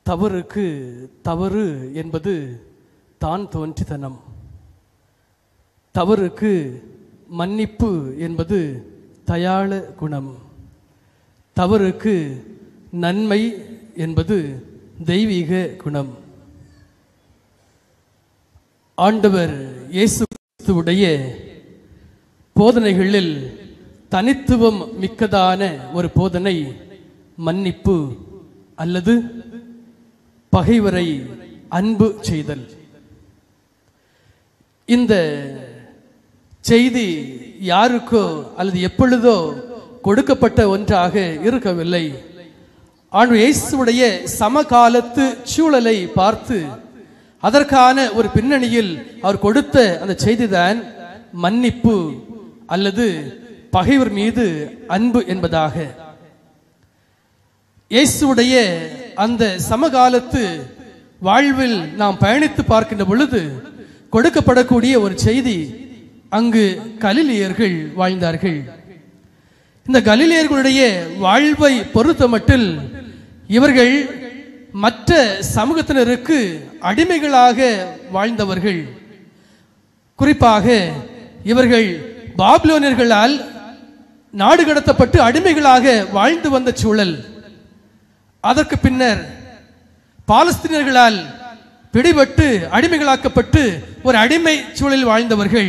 தவறுக்கு தவறு என்பது தான் தோன்றித்தனம் தவறுக்கு மன்னிப்பு என்பது தயாள குணம் தவறுக்கு நன்மை என்பது தெய்வீக குணம் ஆண்டவர் இயேசு கிறிஸ்துவுடைய போதனைகளில் தனித்துவம் மிக்கதான ஒரு போதனை மன்னிப்பு அல்லது பகைவரை அன்பு செய்தல் இந்த செய்தி யாருக்கோ அல்லது எப்பொழுதோ கொடுக்கப்பட்ட ஒன்றாக இருக்கவில்லை ஆண்டு இயேசுடைய சமகாலத்து சூழலை பார்த்து அதற்கான ஒரு பின்னணியில் அவர் கொடுத்த அந்த செய்திதான் மன்னிப்பு அல்லது பகைவர் மீது அன்பு என்பதாக இயேசுடைய அந்த சமகாலத்து வாழ்வில் நாம் பயணித்து பார்க்கின்ற பொழுது கொடுக்கப்படக்கூடிய ஒரு செய்தி அங்கு கலிலியர்கள் வாழ்ந்தார்கள் இந்த கலிலியர்களுடைய வாழ்வை பொறுத்தமட்டில் இவர்கள் மற்ற சமூகத்தினருக்கு அடிமைகளாக வாழ்ந்தவர்கள் குறிப்பாக இவர்கள் பாபிலோனியர்களால் நாடு கடத்தப்பட்டு அடிமைகளாக வாழ்ந்து வந்த சூழல் அதற்கு பின்னர் பாலஸ்தீனர்களால் பிடிபட்டு அடிமைகளாக்கப்பட்டு ஒரு அடிமை சூழலில் வாழ்ந்தவர்கள்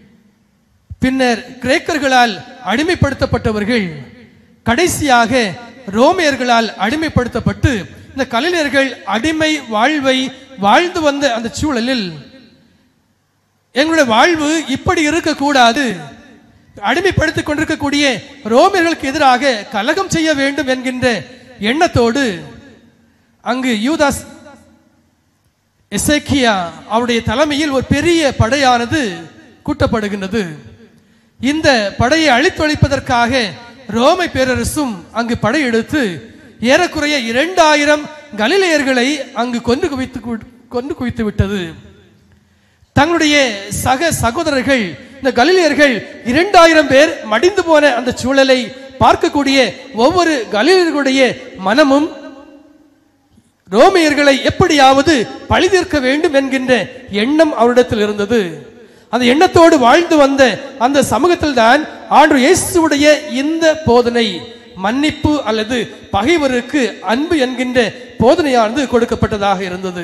பின்னர் கிரேக்கர்களால் அடிமைப்படுத்தப்பட்டவர்கள் கடைசியாக ரோமியர்களால் அடிமைப்படுத்தப்பட்டு இந்த கலிலியர்கள் அடிமை வாழ்வை வாழ்ந்து வந்த அந்த சூழலில் எங்களுடைய வாழ்வு இப்படி இருக்கக்கூடாது அடிமைப்படுத்திக் கொண்டிருக்கக்கூடிய ரோமியர்களுக்கு எதிராக கலகம் செய்ய வேண்டும் என்கின்ற எண்ணத்தோடு அங்கு யூதாஸ் எசேக்கியா அவருடைய தலைமையில் ஒரு பெரிய படையானது கூட்டப்படுகின்றது இந்த படையை அழித்தொழிப்பதற்காக ரோமை பேரரசும் அங்கு படையெடுத்து ஏறக்குறைய இரண்டாயிரம் கலிலேயர்களை அங்கு கொன்று குவித்து கொண்டு குவித்து விட்டது தங்களுடைய சக சகோதரர்கள் இந்த கலிலியர்கள் இரண்டாயிரம் பேர் மடிந்து போன அந்த சூழலை பார்க்கக்கூடிய ஒவ்வொரு கலிலியர்களுடைய மனமும் ரோமியர்களை எப்படியாவது பழிதீர்க்க வேண்டும் என்கின்ற எண்ணம் அவரிடத்தில் இருந்தது அந்த எண்ணத்தோடு வாழ்ந்து வந்த அந்த சமூகத்தில் தான் ஆண்டு இயேசுடைய இந்த போதனை மன்னிப்பு அல்லது பகைவருக்கு அன்பு என்கின்ற போதனையானது கொடுக்கப்பட்டதாக இருந்தது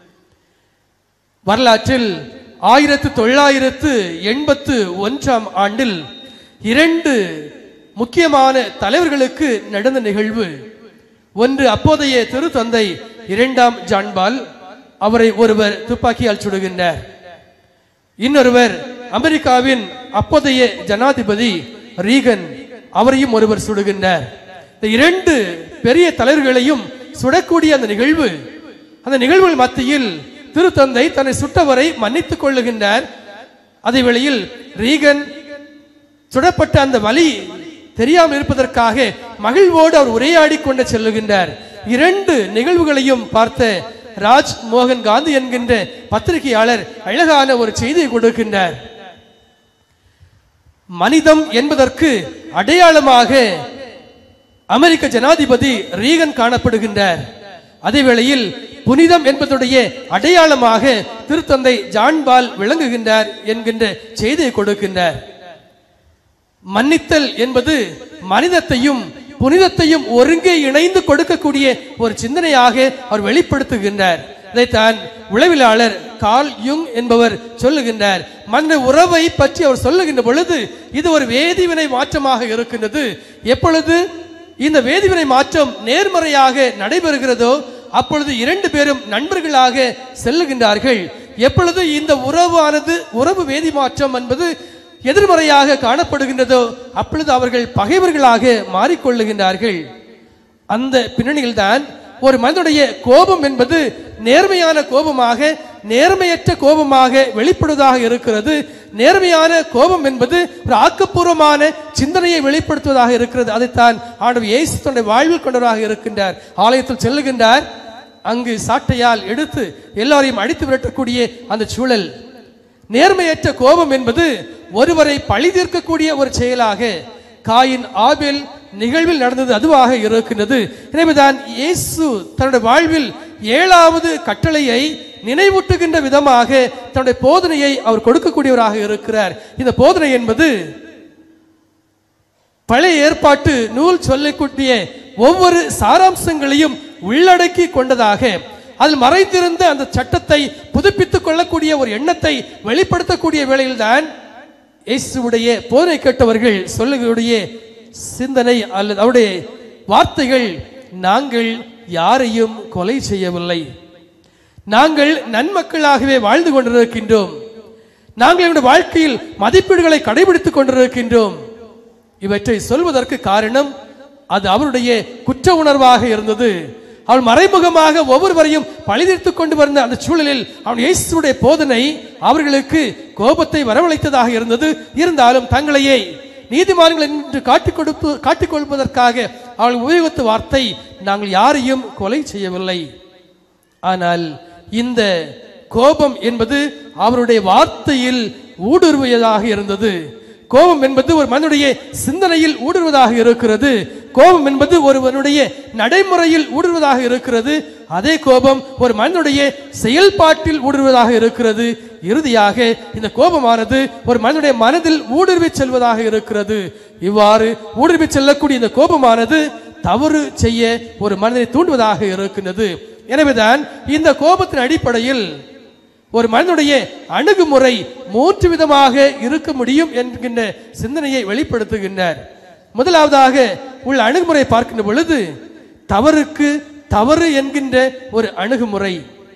வரலாற்றில் ஆயிரத்து தொள்ளாயிரத்து எண்பத்து ஒன்றாம் ஆண்டில் இரண்டு முக்கியமான தலைவர்களுக்கு நடந்த நிகழ்வு ஒன்று அப்போதைய திருத்தந்தை இரண்டாம் ஜான்பால் அவரை ஒருவர் துப்பாக்கியால் சுடுகின்றார் இன்னொருவர் அமெரிக்காவின் அப்போதைய ஜனாதிபதி ரீகன் அவரையும் ஒருவர் சுடுகின்றார் இந்த இரண்டு பெரிய தலைவர்களையும் சுடக்கூடிய அந்த நிகழ்வு அந்த நிகழ்வுகள் மத்தியில் திருத்தந்தை தன்னை சுட்டவரை மன்னித்துக் கொள்ளுகின்றார் அதே வேளையில் ரீகன் சுடப்பட்ட அந்த வலி தெரியாமல் இருப்பதற்காக மகிழ்வோடு அவர் உரையாடி கொண்டு செல்லுகின்றார் இரண்டு நிகழ்வுகளையும் பார்த்த ராஜ் மோகன் காந்தி என்கின்ற பத்திரிகையாளர் அழகான ஒரு செய்தியை கொடுக்கின்றார் மனிதம் என்பதற்கு அடையாளமாக அமெரிக்க ஜனாதிபதி ரீகன் காணப்படுகின்றார் அதே வேளையில் புனிதம் என்பதுடைய அடையாளமாக திருத்தந்தை ஜான்பால் விளங்குகின்றார் என்கின்ற செய்தியை கொடுக்கின்றார் மன்னித்தல் என்பது மனிதத்தையும் புனிதத்தையும் ஒருங்கே இணைந்து கொடுக்கக்கூடிய ஒரு சிந்தனையாக அவர் வெளிப்படுத்துகின்றார் இதைத்தான் உளவியலாளர் கால் யுங் என்பவர் சொல்லுகின்றார் மனித உறவை பற்றி அவர் சொல்லுகின்ற பொழுது இது ஒரு வேதிவினை மாற்றமாக இருக்கின்றது எப்பொழுது இந்த வேதிவினை மாற்றம் நேர்மறையாக நடைபெறுகிறதோ அப்பொழுது இரண்டு பேரும் நண்பர்களாக செல்லுகின்றார்கள் எப்பொழுது இந்த உறவானது உறவு வேதி மாற்றம் என்பது எதிர்மறையாக காணப்படுகின்றதோ அப்பொழுது அவர்கள் பகைவர்களாக மாறிக்கொள்ளுகின்றார்கள் அந்த பின்னணியில்தான் ஒரு மனிதனுடைய கோபம் என்பது நேர்மையான கோபமாக நேர்மையற்ற கோபமாக வெளிப்படுவதாக இருக்கிறது நேர்மையான கோபம் என்பது ஒரு ஆக்கப்பூர்வமான சிந்தனையை வெளிப்படுத்துவதாக இருக்கிறது அதைத்தான் ஆண்டவர் இயேசு தன்னுடைய வாழ்வில் கொண்டவராக இருக்கின்றார் ஆலயத்தில் செல்லுகின்றார் அங்கு சாட்டையால் எடுத்து எல்லாரையும் அடித்து விரட்டக்கூடிய அந்த சூழல் நேர்மையற்ற கோபம் என்பது ஒருவரை பழி தீர்க்கக்கூடிய ஒரு செயலாக காயின் ஆபேல் நிகழ்வில் நடந்தது அதுவாக இருக்கின்றது எனவேதான் இயேசு தன்னுடைய வாழ்வில் ஏழாவது கட்டளையை நினைவூட்டுகின்ற விதமாக தன்னுடைய போதனையை அவர் கொடுக்கக்கூடியவராக இருக்கிறார் இந்த போதனை என்பது பழைய ஏற்பாட்டு நூல் சொல்லக்கூடிய ஒவ்வொரு சாராம்சங்களையும் உள்ளடக்கி கொண்டதாக அதில் மறைந்திருந்த அந்த சட்டத்தை புதுப்பித்துக் கொள்ளக்கூடிய ஒரு எண்ணத்தை வெளிப்படுத்தக்கூடிய வேளையில்தான் இயேசுவுடைய போதனை கேட்டவர்கள் சொல்லக்கூடிய சிந்தனை அல்லது அவருடைய வார்த்தைகள் நாங்கள் யாரையும் கொலை செய்யவில்லை நாங்கள் நன்மக்களாகவே வாழ்ந்து கொண்டிருக்கின்றோம் நாங்கள் என்னுடைய வாழ்க்கையில் மதிப்பீடுகளை கடைபிடித்துக் கொண்டிருக்கின்றோம் இவற்றை சொல்வதற்கு காரணம் அது அவருடைய குற்ற உணர்வாக இருந்தது அவள் மறைமுகமாக ஒவ்வொருவரையும் பழிதீர்த்துக் கொண்டு வந்த அந்த சூழலில் அவன் இயேசுடைய போதனை அவர்களுக்கு கோபத்தை வரவழைத்ததாக இருந்தது இருந்தாலும் தங்களையே நீதிமான்கள் என்று காட்டிக் கொடுப்பு காட்டிக் கொள்வதற்காக அவள் உபயோகித்த வார்த்தை நாங்கள் யாரையும் கொலை செய்யவில்லை ஆனால் இந்த கோபம் என்பது அவருடைய வார்த்தையில் ஊடுருவியதாக இருந்தது கோபம் என்பது ஒரு மனிதனுடைய சிந்தனையில் ஊடுருவதாக இருக்கிறது கோபம் என்பது ஒருவனுடைய நடைமுறையில் ஊடுருவதாக இருக்கிறது அதே கோபம் ஒரு மனிதனுடைய செயல்பாட்டில் ஊடுருவதாக இருக்கிறது இறுதியாக இந்த கோபமானது ஒரு மனிதனுடைய மனதில் ஊடுருவி செல்வதாக இருக்கிறது இவ்வாறு ஊடுருவி செல்லக்கூடிய இந்த கோபமானது தவறு செய்ய ஒரு மனிதனை தூண்டுவதாக இருக்கின்றது எனவேதான் இந்த கோபத்தின் அடிப்படையில் ஒரு மனிதனுடைய அணுகுமுறை மூன்று விதமாக இருக்க முடியும் என்கின்ற சிந்தனையை வெளிப்படுத்துகின்றார் முதலாவதாக உள்ள அணுகுமுறை பார்க்கின்ற பொழுது தவறுக்கு தவறு என்கின்ற ஒரு அணுகுமுறை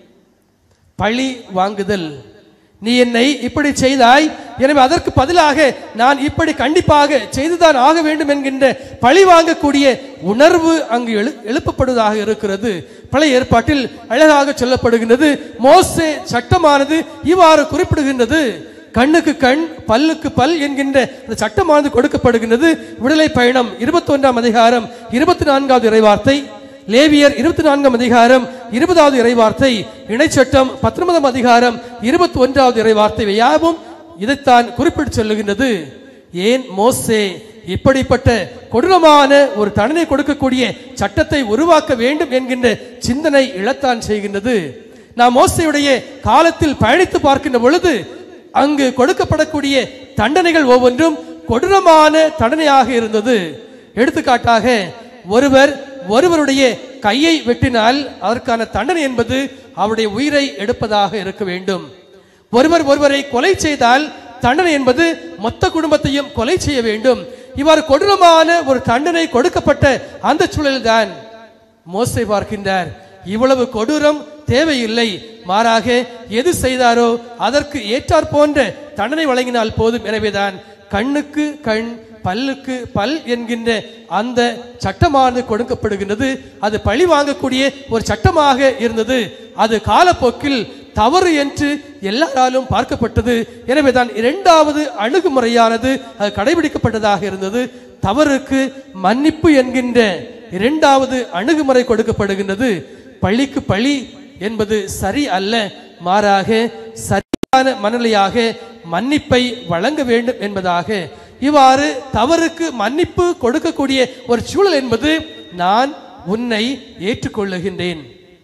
பழி வாங்குதல் நீ என்னை இப்படி செய்தாய் எனவே அதற்கு பதிலாக நான் இப்படி கண்டிப்பாக செய்துதான் ஆக வேண்டும் என்கின்ற பழி வாங்கக்கூடிய உணர்வு அங்கு எழு எழுப்பப்படுவதாக இருக்கிறது பழைய ஏற்பாட்டில் அழகாக சொல்லப்படுகின்றது மோசே சட்டமானது இவ்வாறு குறிப்பிடுகின்றது கண்ணுக்கு கண் பல்லுக்கு பல் என்கின்ற அந்த சட்டமானது கொடுக்கப்படுகின்றது விடுதலை பயணம் இருபத்தி ஒன்றாம் அதிகாரம் இருபத்தி நான்காவது இறைவார்த்தை லேவியர் இருபத்தி நான்காம் அதிகாரம் இருபதாவது இறைவார்த்தை இணைச்சட்டம் பத்தொன்பதாம் அதிகாரம் இருபத்தி ஒன்றாவது இறைவார்த்தை யாவும் இதைத்தான் குறிப்பிட்டு சொல்லுகின்றது ஏன் மோசே இப்படிப்பட்ட கொடூரமான ஒரு தண்டனை கொடுக்கக்கூடிய சட்டத்தை உருவாக்க வேண்டும் என்கின்ற சிந்தனை இழத்தான் செய்கின்றது நாம் மோசையுடைய காலத்தில் பயணித்து பார்க்கின்ற பொழுது அங்கு கொடுக்கப்படக்கூடிய தண்டனைகள் ஒவ்வொன்றும் கொடூரமான தண்டனையாக இருந்தது எடுத்துக்காட்டாக ஒருவர் ஒருவருடைய கையை வெட்டினால் அதற்கான தண்டனை என்பது அவருடைய உயிரை எடுப்பதாக இருக்க வேண்டும் ஒருவர் ஒருவரை கொலை செய்தால் தண்டனை என்பது மொத்த குடும்பத்தையும் கொலை செய்ய வேண்டும் இவ்வாறு கொடூரமான ஒரு தண்டனை கொடுக்கப்பட்ட அந்த சூழலில்தான் மோசை பார்க்கின்றார் இவ்வளவு கொடூரம் தேவையில்லை மாறாக எது செய்தாரோ அதற்கு ஏற்றாற் போன்ற தண்டனை வழங்கினால் போதும் எனவேதான் கண்ணுக்கு கண் பல்லுக்கு பல் என்கின்ற அந்த சட்டமானது கொடுக்கப்படுகின்றது அது பழி வாங்கக்கூடிய ஒரு சட்டமாக இருந்தது அது காலப்போக்கில் தவறு என்று எல்லாராலும் பார்க்கப்பட்டது எனவேதான் இரண்டாவது அணுகுமுறையானது அது கடைபிடிக்கப்பட்டதாக இருந்தது தவறுக்கு மன்னிப்பு என்கின்ற இரண்டாவது அணுகுமுறை கொடுக்கப்படுகின்றது பழிக்கு பழி என்பது சரி அல்ல மாறாக சரியான மனநிலையாக மன்னிப்பை வழங்க வேண்டும் என்பதாக இவ்வாறு தவறுக்கு மன்னிப்பு கொடுக்கக்கூடிய ஒரு சூழல் என்பது நான் உன்னை ஏற்றுக்கொள்ளுகின்றேன்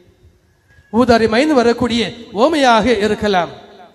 ஊதாரி மைந்து வரக்கூடிய ஓமையாக இருக்கலாம்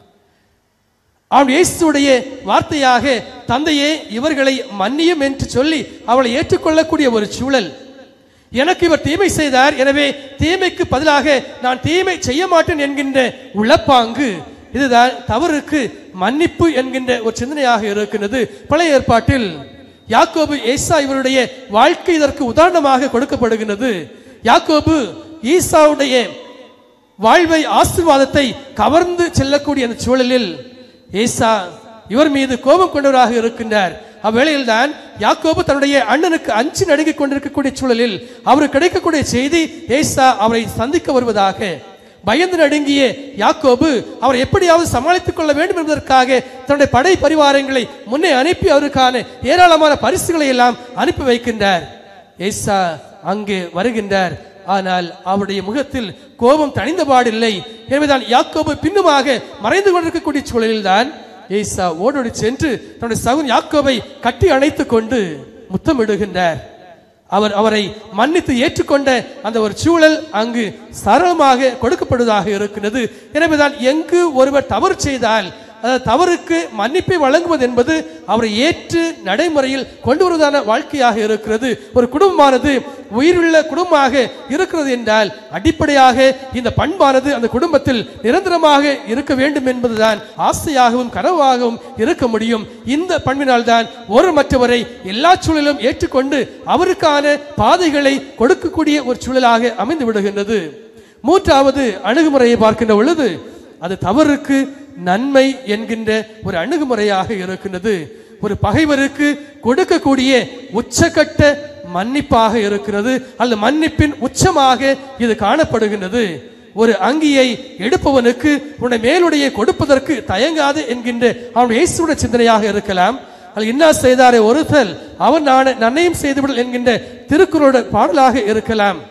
அவன் இயேசுடைய வார்த்தையாக தந்தையே இவர்களை மன்னியும் என்று சொல்லி அவளை ஏற்றுக்கொள்ளக்கூடிய ஒரு சூழல் எனக்கு இவர் தீமை செய்தார் எனவே தீமைக்கு பதிலாக நான் தீமை செய்ய மாட்டேன் என்கின்ற உளப்பாங்கு இதுதான் தவறுக்கு மன்னிப்பு என்கின்ற ஒரு சிந்தனையாக இருக்கின்றது பழைய ஏற்பாட்டில் யாக்கோபு ஏசா இவருடைய வாழ்க்கை இதற்கு உதாரணமாக கொடுக்கப்படுகின்றது யாக்கோபு ஈசாவுடைய வாழ்வை ஆசீர்வாதத்தை கவர்ந்து செல்லக்கூடிய அந்த சூழலில் ஏசா இவர் மீது கோபம் கொண்டவராக இருக்கின்றார் அவ்வேளையில் தான் யாக்கோபு தன்னுடைய அண்ணனுக்கு அஞ்சு நடுங்கிக் கொண்டிருக்கக்கூடிய சூழலில் அவருக்கு கிடைக்கக்கூடிய செய்தி ஏசா அவரை சந்திக்க வருவதாக பயந்து நடுங்கிய யாக்கோபு அவரை எப்படியாவது சமாளித்துக் கொள்ள வேண்டும் என்பதற்காக தன்னுடைய படை பரிவாரங்களை முன்னே அனுப்பி அவருக்கான ஏராளமான பரிசுகளை எல்லாம் அனுப்பி வைக்கின்றார் ஏசா அங்கே வருகின்றார் ஆனால் அவருடைய முகத்தில் கோபம் தணிந்தபாடில்லை எனவேதான் யாக்கோபு பின்னுமாக மறைந்து கொண்டிருக்கக்கூடிய சூழலில்தான் ஏசா ஓடோடி சென்று தன்னுடைய சகுன் யாக்கோபை கட்டி அணைத்துக் கொண்டு முத்தமிடுகின்றார் அவர் அவரை மன்னித்து ஏற்றுக்கொண்ட அந்த ஒரு சூழல் அங்கு சரளமாக கொடுக்கப்படுவதாக இருக்கிறது எனவேதான் எங்கு ஒருவர் தவறு செய்தால் அதாவது தவறுக்கு மன்னிப்பை வழங்குவது என்பது அவரை ஏற்று நடைமுறையில் கொண்டு வருவதான வாழ்க்கையாக இருக்கிறது ஒரு குடும்பமானது உயிருள்ள குடும்பமாக இருக்கிறது என்றால் அடிப்படையாக இந்த பண்பானது அந்த குடும்பத்தில் நிரந்தரமாக இருக்க வேண்டும் என்பதுதான் ஆசையாகவும் கனவாகவும் இருக்க முடியும் இந்த பண்பினால் தான் ஒரு மற்றவரை எல்லா சூழலும் ஏற்றுக்கொண்டு அவருக்கான பாதைகளை கொடுக்கக்கூடிய ஒரு சூழலாக அமைந்து விடுகின்றது மூன்றாவது அணுகுமுறையை பார்க்கின்ற பொழுது அது தவறுக்கு நன்மை என்கின்ற ஒரு அணுகுமுறையாக இருக்கின்றது ஒரு பகைவருக்கு கொடுக்கக்கூடிய உச்சக்கட்ட மன்னிப்பாக இருக்கிறது அல்லது மன்னிப்பின் உச்சமாக இது காணப்படுகின்றது ஒரு அங்கியை எடுப்பவனுக்கு உன்னை மேலுடைய கொடுப்பதற்கு தயங்காது என்கின்ற அவனுடைய இயேசுடைய சிந்தனையாக இருக்கலாம் அது என்ன செய்தாரே ஒருத்தல் அவன் நான் நன்மையும் செய்துவிடல் என்கின்ற திருக்குறளோட பாடலாக இருக்கலாம்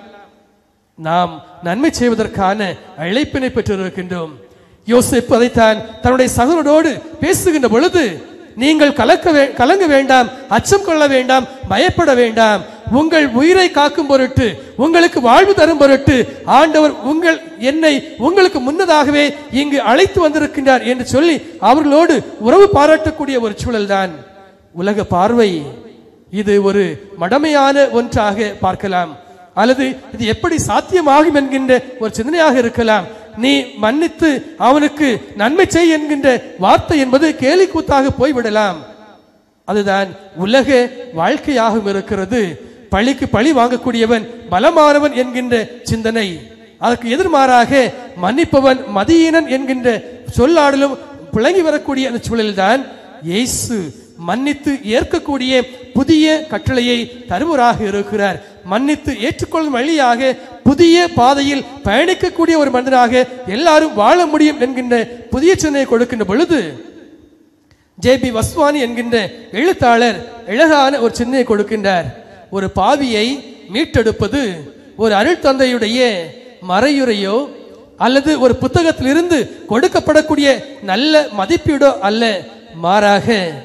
நாம் நன்மை செய்வதற்கான அழைப்பினை பெற்றிருக்கின்றோம் யோசிப்பு அதைத்தான் தன்னுடைய சகோதரோடு பேசுகின்ற பொழுது நீங்கள் கலக்க வே- கலங்க வேண்டாம் அச்சம் கொள்ள வேண்டாம் பயப்பட வேண்டாம் உங்கள் உயிரை காக்கும் பொருட்டு உங்களுக்கு வாழ்வு தரும் பொருட்டு ஆண்டவர் உங்கள் என்னை உங்களுக்கு முன்னதாகவே இங்கு அழைத்து வந்திருக்கின்றார் என்று சொல்லி அவர்களோடு உறவு பாராட்டக்கூடிய ஒரு சூழல்தான் உலக பார்வை இது ஒரு மடமையான ஒன்றாக பார்க்கலாம் அல்லது இது எப்படி சாத்தியமாகும் என்கின்ற ஒரு சிந்தனையாக இருக்கலாம் நீ மன்னித்து அவனுக்கு நன்மை செய் என்கின்ற வார்த்தை என்பது கேலி கூத்தாக போய்விடலாம் அதுதான் உலக வாழ்க்கையாகவும் இருக்கிறது பழிக்கு பழி வாங்கக்கூடியவன் பலமானவன் என்கின்ற சிந்தனை அதற்கு எதிர்மாறாக மன்னிப்பவன் மதியீனன் என்கின்ற சொல்லாடலும் புழங்கி வரக்கூடிய அந்த சூழலில்தான் இயேசு மன்னித்து ஏற்கக்கூடிய புதிய கட்டளையை தருவராக இருக்கிறார் மன்னித்து ஏற்றுக்கொள்ளும் வழியாக புதிய பாதையில் பயணிக்கக்கூடிய ஒரு மனிதனாக எல்லாரும் வாழ முடியும் என்கின்ற புதிய சிந்தனையை கொடுக்கின்ற பொழுது ஜேபி வஸ்வானி என்கின்ற எழுத்தாளர் அழகான ஒரு சிந்தனையை கொடுக்கின்றார் ஒரு பாவியை மீட்டெடுப்பது ஒரு அருள் தந்தையுடைய மறையுரையோ அல்லது ஒரு புத்தகத்திலிருந்து கொடுக்கப்படக்கூடிய நல்ல மதிப்பீடோ அல்ல மாறாக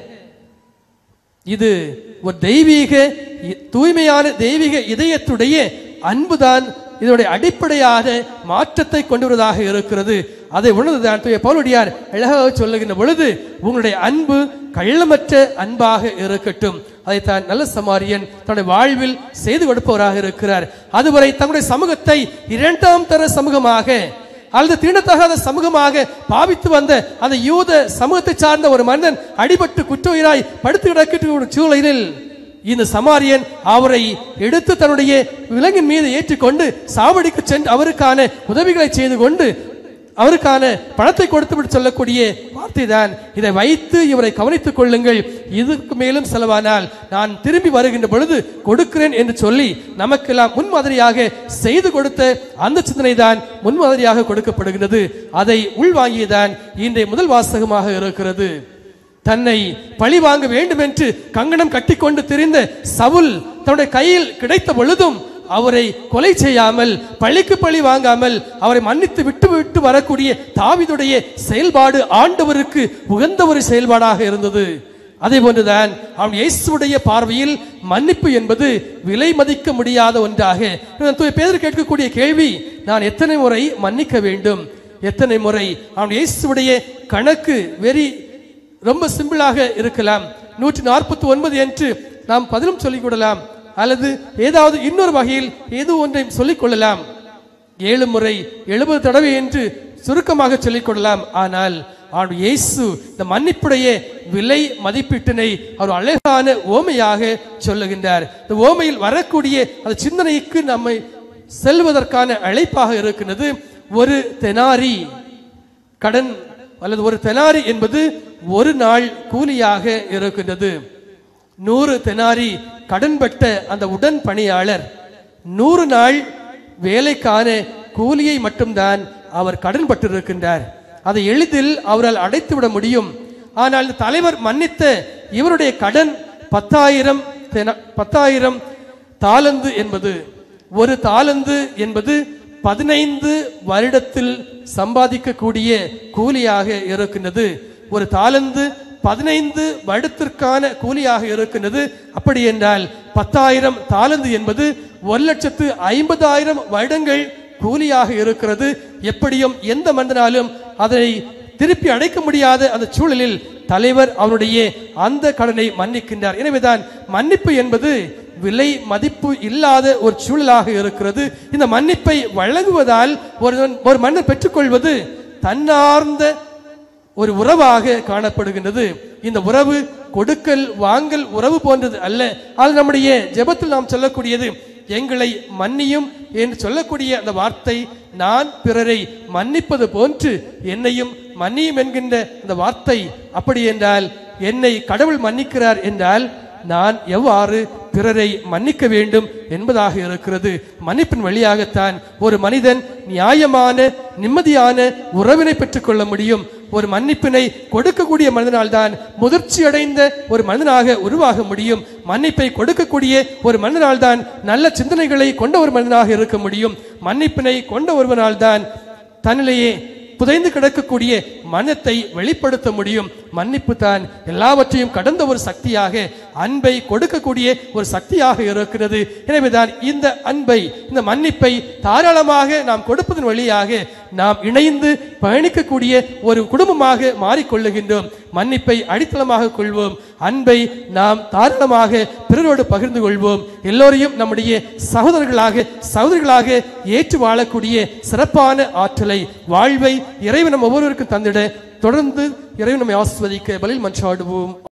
இது ஒரு தெய்வீக இ- தூய்மையான தெய்வீக இதயத்துடைய அன்புதான் இதனுடைய அடிப்படையான மாற்றத்தை கொண்டு வருவதாக இருக்கிறது அதை உணர்ந்துதான் தூய பவுலடியார் அழகாக சொல்லுகின்ற பொழுது உங்களுடைய அன்பு கள்ளமற்ற அன்பாக இருக்கட்டும் அதைத்தான் நல்ல சமாரியன் தன்னுடைய வாழ்வில் செய்து கொடுப்பவராக இருக்கிறார் அதுவரை தங்களுடைய சமூகத்தை இரண்டாம் தர சமூகமாக அல்லது தீண்டத்தகாத சமூகமாக பாவித்து வந்த அந்த யூத சமூகத்தை சார்ந்த ஒரு மன்னன் அடிபட்டு குற்றுயிராய் படுத்து கிடக்கின்ற ஒரு சூழலில் இந்த சமாரியன் அவரை எடுத்து தன்னுடைய விலங்கின் மீது ஏற்றிக்கொண்டு சாவடிக்கு சென்று அவருக்கான உதவிகளை செய்து கொண்டு அவருக்கான பணத்தை கொடுத்து விட்டு சொல்லக்கூடிய வார்த்தை தான் இதை வைத்து இவரை கவனித்துக் கொள்ளுங்கள் இதுக்கு மேலும் செலவானால் நான் திரும்பி வருகின்ற பொழுது கொடுக்கிறேன் என்று சொல்லி நமக்கெல்லாம் முன்மாதிரியாக செய்து கொடுத்த அந்த சிந்தனை தான் முன்மாதிரியாக கொடுக்கப்படுகிறது அதை உள்வாங்கியதான் இன்றைய முதல் வாசகமாக இருக்கிறது தன்னை பழி வாங்க வேண்டும் என்று கங்கணம் கட்டிக்கொண்டு திரிந்த சவுல் தன்னுடைய கையில் கிடைத்த பொழுதும் அவரை கொலை செய்யாமல் பழிக்கு பழி வாங்காமல் அவரை மன்னித்து விட்டு விட்டு வரக்கூடிய தாவிதுடைய செயல்பாடு ஆண்டவருக்கு உகந்த ஒரு செயல்பாடாக இருந்தது அதே போன்றுதான் அவன் இயேசுடைய பார்வையில் மன்னிப்பு என்பது விலை மதிக்க முடியாத ஒன்றாக தூய பேதர் கேட்கக்கூடிய கேள்வி நான் எத்தனை முறை மன்னிக்க வேண்டும் எத்தனை முறை அவன் இயேசுடைய கணக்கு வெரி ரொம்ப சிம்பிளாக இருக்கலாம் நூற்றி நாற்பத்தி ஒன்பது என்று நாம் பதிலும் சொல்லிக் கொள்ளலாம் அல்லது ஏதாவது இன்னொரு வகையில் ஏதோ ஒன்றையும் சொல்லிக் கொள்ளலாம் ஏழு முறை எழுபது தடவை என்று சுருக்கமாக சொல்லிக் கொள்ளலாம் ஆனால் ஆண்டு இயேசு இந்த மன்னிப்புடைய விலை மதிப்பீட்டினை அவர் அழகான ஓமையாக சொல்லுகின்றார் இந்த ஓமையில் வரக்கூடிய அந்த சிந்தனைக்கு நம்மை செல்வதற்கான அழைப்பாக இருக்கின்றது ஒரு தெனாரி கடன் அல்லது ஒரு தெனாரி என்பது ஒரு நாள் கூலியாக இருக்கின்றது நூறு தெனாரி கடன்பட்ட அந்த உடன் பணியாளர் நூறு நாள் வேலைக்கான கூலியை மட்டும்தான் அவர் கடன்பட்டிருக்கின்றார் அதை எளிதில் அவரால் அடைத்து விட முடியும் ஆனால் இந்த தலைவர் மன்னித்த இவருடைய கடன் பத்தாயிரம் தென- பத்தாயிரம் தாலந்து என்பது ஒரு தாலந்து என்பது பதினைந்து வருடத்தில் சம்பாதிக்கக்கூடிய கூலியாக இருக்கின்றது ஒரு தாலந்து பதினைந்து வருடத்திற்கான கூலியாக இருக்கின்றது அப்படி என்றால் பத்தாயிரம் தாளந்து என்பது ஒரு லட்சத்து ஐம்பதாயிரம் வருடங்கள் கூலியாக இருக்கிறது எப்படியும் எந்த மனிதனாலும் அதனை திருப்பி அடைக்க முடியாத அந்த சூழலில் தலைவர் அவருடைய அந்த கடனை மன்னிக்கின்றார் எனவேதான் மன்னிப்பு என்பது விலை மதிப்பு இல்லாத ஒரு சூழலாக இருக்கிறது இந்த மன்னிப்பை வழங்குவதால் ஒரு ஒரு மன்னர் பெற்றுக்கொள்வது தன்னார்ந்த ஒரு உறவாக காணப்படுகின்றது இந்த உறவு கொடுக்கல் வாங்கல் உறவு போன்றது அல்ல அது நம்முடைய ஜெபத்தில் நாம் சொல்லக்கூடியது எங்களை மன்னியும் என்று சொல்லக்கூடிய அந்த வார்த்தை நான் பிறரை மன்னிப்பது போன்று என்னையும் மன்னியும் என்கின்ற அந்த வார்த்தை அப்படி என்றால் என்னை கடவுள் மன்னிக்கிறார் என்றால் நான் எவ்வாறு பிறரை மன்னிக்க வேண்டும் என்பதாக இருக்கிறது மன்னிப்பின் வழியாகத்தான் ஒரு மனிதன் நியாயமான நிம்மதியான உறவினை பெற்றுக்கொள்ள முடியும் ஒரு மன்னிப்பினை கொடுக்கக்கூடிய மனிதனால் தான் முதிர்ச்சி அடைந்த ஒரு மனிதனாக உருவாக முடியும் மன்னிப்பை கொடுக்கக்கூடிய ஒரு மனிதனால் தான் நல்ல சிந்தனைகளை கொண்ட ஒரு மனிதனாக இருக்க முடியும் மன்னிப்பினை கொண்ட ஒருவனால் தான் தன்னிலேயே புதைந்து கிடக்கக்கூடிய மனத்தை வெளிப்படுத்த முடியும் மன்னிப்பு தான் எல்லாவற்றையும் கடந்த ஒரு சக்தியாக அன்பை கொடுக்கக்கூடிய ஒரு சக்தியாக இருக்கிறது எனவேதான் இந்த அன்பை இந்த மன்னிப்பை தாராளமாக நாம் கொடுப்பதன் வழியாக நாம் இணைந்து பயணிக்கக்கூடிய ஒரு குடும்பமாக மாறிக்கொள்ளுகின்றோம் மன்னிப்பை அடித்தளமாக கொள்வோம் அன்பை நாம் தாராளமாக பிறரோடு பகிர்ந்து கொள்வோம் எல்லோரையும் நம்முடைய சகோதரர்களாக சகோதரிகளாக ஏற்று வாழக்கூடிய சிறப்பான ஆற்றலை வாழ்வை இறைவன் நம் ஒவ்வொருவருக்கும் தந்திட தொடர்ந்து இறைவன் நம்மை ஆசிர்வதிக்க பலில் மன்றாடுவோம்